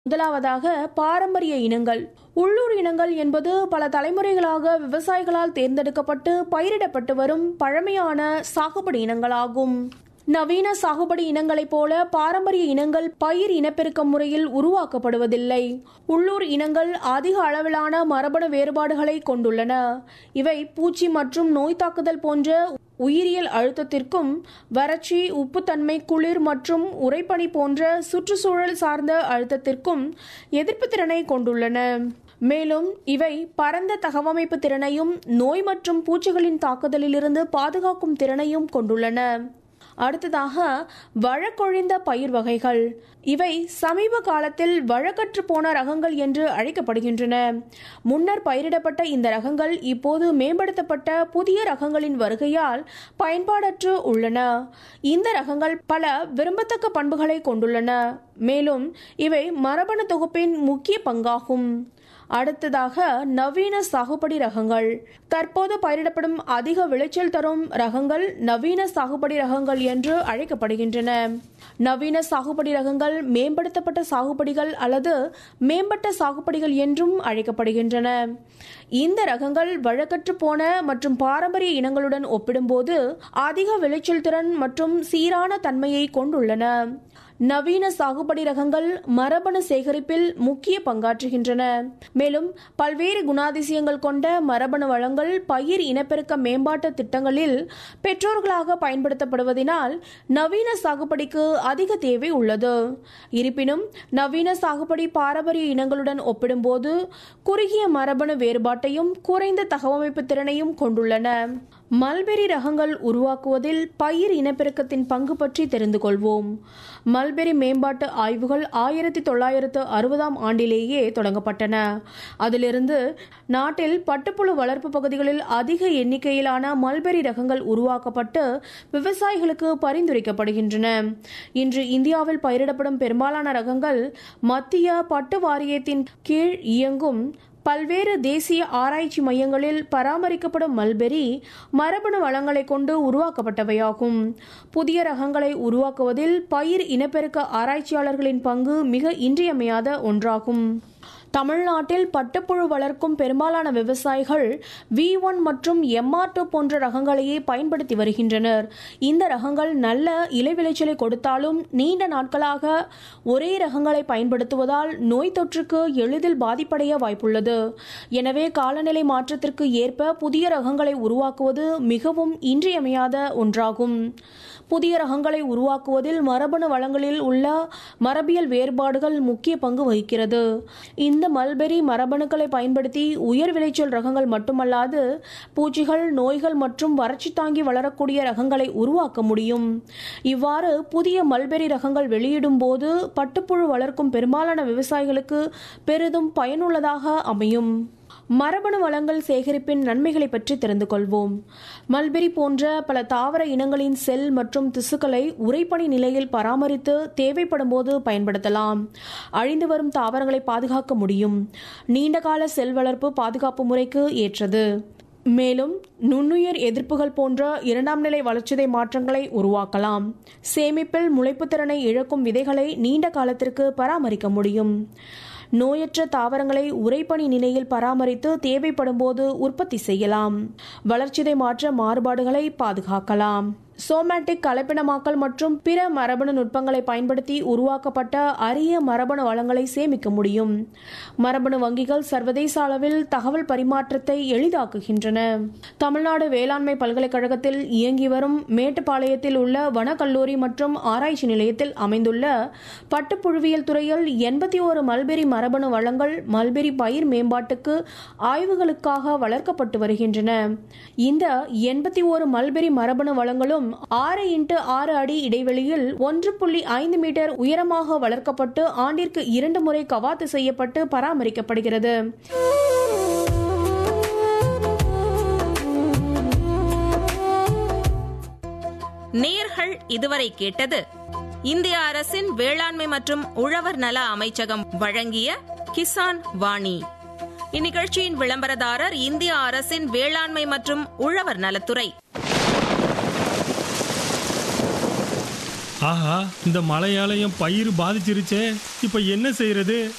முதலாவதாக பாரம்பரிய இனங்கள் உள்ளூர் இனங்கள் என்பது பல தலைமுறைகளாக விவசாயிகளால் தேர்ந்தெடுக்கப்பட்டு பயிரிடப்பட்டு வரும் பழமையான சாகுபடி இனங்களாகும் நவீன சாகுபடி இனங்களைப் போல பாரம்பரிய இனங்கள் பயிர் இனப்பெருக்கம் முறையில் உருவாக்கப்படுவதில்லை உள்ளூர் இனங்கள் அதிக அளவிலான மரபணு வேறுபாடுகளை கொண்டுள்ளன இவை பூச்சி மற்றும் நோய் தாக்குதல் போன்ற உயிரியல் அழுத்தத்திற்கும் வறட்சி உப்புத்தன்மை குளிர் மற்றும் உறைபனி போன்ற சுற்றுச்சூழல் சார்ந்த அழுத்தத்திற்கும் எதிர்ப்பு திறனை கொண்டுள்ளன மேலும் இவை பரந்த தகவமைப்பு திறனையும் நோய் மற்றும் பூச்சிகளின் தாக்குதலிலிருந்து பாதுகாக்கும் திறனையும் கொண்டுள்ளன அடுத்ததாக வழக்கொழிந்த பயிர் வகைகள் இவை சமீப காலத்தில் வழக்கற்று போன ரகங்கள் என்று அழைக்கப்படுகின்றன முன்னர் பயிரிடப்பட்ட இந்த ரகங்கள் இப்போது மேம்படுத்தப்பட்ட புதிய ரகங்களின் வருகையால் பயன்பாடற்று உள்ளன இந்த ரகங்கள் பல விரும்பத்தக்க பண்புகளை கொண்டுள்ளன மேலும் இவை மரபணு தொகுப்பின் முக்கிய பங்காகும் அடுத்ததாக நவீன சாகுபடி ரகங்கள் தற்போது பயிரிடப்படும் அதிக விளைச்சல் தரும் ரகங்கள் நவீன சாகுபடி ரகங்கள் என்று அழைக்கப்படுகின்றன நவீன சாகுபடி ரகங்கள் மேம்படுத்தப்பட்ட சாகுபடிகள் அல்லது மேம்பட்ட சாகுபடிகள் என்றும் அழைக்கப்படுகின்றன இந்த ரகங்கள் வழக்கற்று போன மற்றும் பாரம்பரிய இனங்களுடன் ஒப்பிடும்போது அதிக விளைச்சல் திறன் மற்றும் சீரான தன்மையை கொண்டுள்ளன நவீன சாகுபடி ரகங்கள் மரபணு சேகரிப்பில் முக்கிய பங்காற்றுகின்றன மேலும் பல்வேறு குணாதிசயங்கள் கொண்ட மரபணு வளங்கள் பயிர் இனப்பெருக்க மேம்பாட்டு திட்டங்களில் பெற்றோர்களாக பயன்படுத்தப்படுவதனால் நவீன சாகுபடிக்கு அதிக தேவை உள்ளது இருப்பினும் நவீன சாகுபடி பாரம்பரிய இனங்களுடன் ஒப்பிடும்போது குறுகிய மரபணு வேறுபாட்டையும் குறைந்த தகவமைப்பு திறனையும் கொண்டுள்ளன மல்பெரி ரகங்கள் உருவாக்குவதில் பயிர் இனப்பெருக்கத்தின் பங்கு பற்றி தெரிந்து கொள்வோம் மல்பெரி மேம்பாட்டு ஆய்வுகள் ஆயிரத்தி தொள்ளாயிரத்து அறுபதாம் ஆண்டிலேயே தொடங்கப்பட்டன அதிலிருந்து நாட்டில் பட்டுப்புழு வளர்ப்பு பகுதிகளில் அதிக எண்ணிக்கையிலான மல்பெரி ரகங்கள் உருவாக்கப்பட்டு விவசாயிகளுக்கு பரிந்துரைக்கப்படுகின்றன இன்று இந்தியாவில் பயிரிடப்படும் பெரும்பாலான ரகங்கள் மத்திய பட்டு வாரியத்தின் கீழ் இயங்கும் பல்வேறு தேசிய ஆராய்ச்சி மையங்களில் பராமரிக்கப்படும் மல்பெரி மரபணு வளங்களை கொண்டு உருவாக்கப்பட்டவையாகும் புதிய ரகங்களை உருவாக்குவதில் பயிர் இனப்பெருக்க ஆராய்ச்சியாளர்களின் பங்கு மிக இன்றியமையாத ஒன்றாகும் தமிழ்நாட்டில் பட்டுப்புழு வளர்க்கும் பெரும்பாலான விவசாயிகள் வி ஒன் மற்றும் எம்ஆர் டூ போன்ற ரகங்களையே பயன்படுத்தி வருகின்றனர் இந்த ரகங்கள் நல்ல இலை விளைச்சலை கொடுத்தாலும் நீண்ட நாட்களாக ஒரே ரகங்களை பயன்படுத்துவதால் நோய் தொற்றுக்கு எளிதில் பாதிப்படைய வாய்ப்புள்ளது எனவே காலநிலை மாற்றத்திற்கு ஏற்ப புதிய ரகங்களை உருவாக்குவது மிகவும் இன்றியமையாத ஒன்றாகும் புதிய ரகங்களை உருவாக்குவதில் மரபணு வளங்களில் உள்ள மரபியல் வேறுபாடுகள் முக்கிய பங்கு வகிக்கிறது இந்த மல்பெரி மரபணுக்களை பயன்படுத்தி உயர் விளைச்சல் ரகங்கள் மட்டுமல்லாது பூச்சிகள் நோய்கள் மற்றும் வறட்சி தாங்கி வளரக்கூடிய ரகங்களை உருவாக்க முடியும் இவ்வாறு புதிய மல்பெரி ரகங்கள் வெளியிடும் போது பட்டுப்புழு வளர்க்கும் பெரும்பாலான விவசாயிகளுக்கு பெரிதும் பயனுள்ளதாக அமையும் மரபணு வளங்கள் சேகரிப்பின் நன்மைகளை பற்றி தெரிந்து கொள்வோம் மல்பெரி போன்ற பல தாவர இனங்களின் செல் மற்றும் திசுக்களை உறைபனி நிலையில் பராமரித்து தேவைப்படும் போது பயன்படுத்தலாம் அழிந்து வரும் தாவரங்களை பாதுகாக்க முடியும் நீண்டகால செல் வளர்ப்பு பாதுகாப்பு முறைக்கு ஏற்றது மேலும் நுண்ணுயிர் எதிர்ப்புகள் போன்ற இரண்டாம் நிலை வளர்ச்சிதை மாற்றங்களை உருவாக்கலாம் சேமிப்பில் முளைப்பு திறனை இழக்கும் விதைகளை நீண்ட காலத்திற்கு பராமரிக்க முடியும் நோயற்ற தாவரங்களை உறைபனி நிலையில் பராமரித்து தேவைப்படும் போது உற்பத்தி செய்யலாம் வளர்ச்சிதை மாற்ற மாறுபாடுகளை பாதுகாக்கலாம் சோமேட்டிக் கலப்பினமாக்கல் மற்றும் பிற மரபணு நுட்பங்களை பயன்படுத்தி உருவாக்கப்பட்ட அரிய மரபணு வளங்களை சேமிக்க முடியும் மரபணு வங்கிகள் சர்வதேச அளவில் தகவல் பரிமாற்றத்தை எளிதாக்குகின்றன தமிழ்நாடு வேளாண்மை பல்கலைக்கழகத்தில் இயங்கி வரும் மேட்டுப்பாளையத்தில் உள்ள வனக்கல்லூரி மற்றும் ஆராய்ச்சி நிலையத்தில் அமைந்துள்ள பட்டுப்புழுவியல் துறையில் எண்பத்தி ஓரு மல்பெரி மரபணு வளங்கள் மல்பெரி பயிர் மேம்பாட்டுக்கு ஆய்வுகளுக்காக வளர்க்கப்பட்டு வருகின்றன இந்த எண்பத்தி ஓரு மல்பெரி மரபணு வளங்களும் ஆறு இன்ட்டு ஆறு அடி இடைவெளியில் ஒன்று புள்ளி ஐந்து மீட்டர் உயரமாக வளர்க்கப்பட்டு ஆண்டிற்கு இரண்டு முறை கவாத்து செய்யப்பட்டு பராமரிக்கப்படுகிறது நேர்கள் இதுவரை கேட்டது இந்திய அரசின் வேளாண்மை மற்றும் உழவர் நல அமைச்சகம் வழங்கிய கிசான் வாணி இந்நிகழ்ச்சியின் விளம்பரதாரர் இந்திய அரசின் வேளாண்மை மற்றும் உழவர் நலத்துறை ஆஹா இந்த மழையால என் பயிர் பாதிச்சிருச்சே இப்ப என்ன செய்யறது